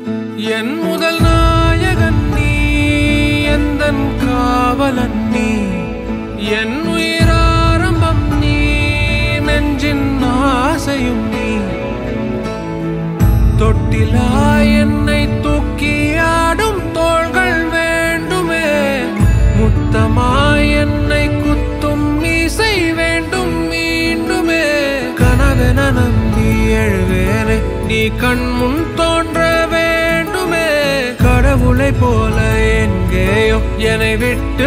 என் முதல் நாயகன் நீ எந்தன் காவலன் நீ என் உயிராரம்பம் நீ நெஞ்சின் ஆசையும் நீ தொட்டிலா என்னை தூக்கி ஆடும் தோள்கள் வேண்டுமே முத்தமாய் என்னை குத்தும் மீசை வேண்டும் மீண்டுமே கனவென நம்பி எழுவேனே நீ கண் முன் தோன்ற வேண்டுமே கடவுளை போல எங்கேயோ என்னை விட்டு